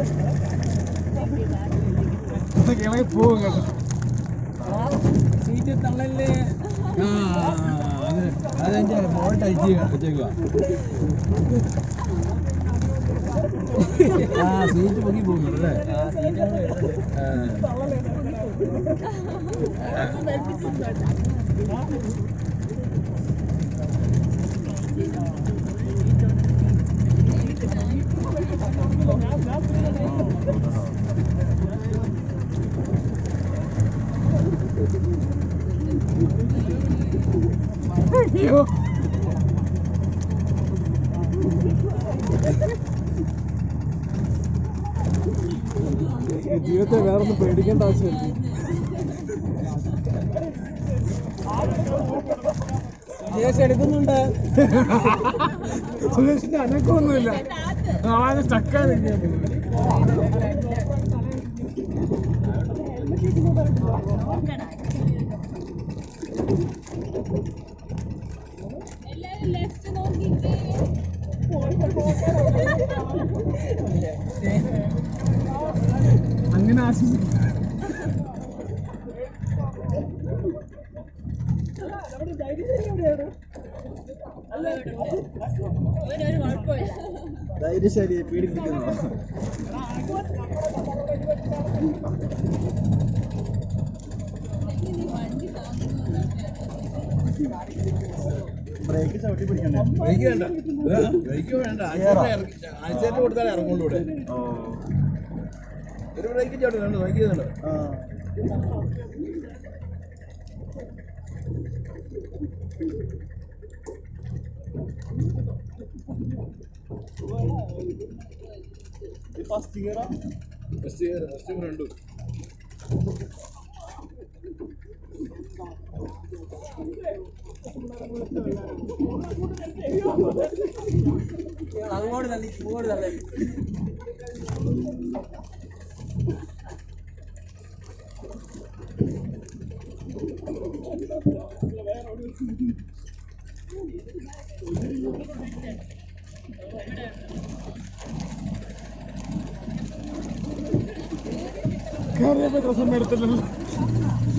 ഇളകി പോകും കേട്ടോ സീറ്റ് തള്ളല്ലേ ആ അത് അതെന്റെ ബോൾട്ട് അയച്ചു വെച്ചേക്കുക ആ സീറ്റ് പൊങ്ങി പോകുന്നുണ്ടല്ലേ ആ സീറ്റ് അയ്യോ ജീവിതത്തെ വേറൊന്നും പേടിക്കേണ്ട ആവശ്യമില്ല സുരേഷ് എടുക്കുന്നുണ്ട് സുരേഷിന്റെ അനക്കമൊന്നുമില്ല ആകെ സ്റ്റക്കാണ് എല്ലാരും ലെഫ്റ്റ് നോക്കിക്കേ അങ്ങനെ ആശിച്ചില്ല അവനൊരു കുഴപ്പമില്ല ധൈര്യശാലി പീഡിപ്പിക്കുന്നു വണ്ടി താങ്ങുന്നു ബ്രേക്ക് ചവിട്ടി പിടിക്കണ്ടേ ബ്രേക്ക് വേണ്ട ബ്രേക്ക് വേണ്ട ആഴ്ചയായിട്ട് കൊടുത്താലേ ഇറങ്ങുള്ളൂ ഇവിടെ ഒരു ബ്രേക്ക് ചവിട്ടുന്നുണ്ട് നോക്കിയതുണ്ട് ആ ഫസ്റ്റ് ഗിയറാ ഫസ്റ്റ് ഇയർ ഫസ്റ്റ് ഇയർ രണ്ടും അങ്ങോട്ട് തള്ളി ഇങ്ങോട്ട് തള്ളി കയറിയപ്പോ ഡ്രസ്സൊന്നും എടുത്തില്ലല്ലോ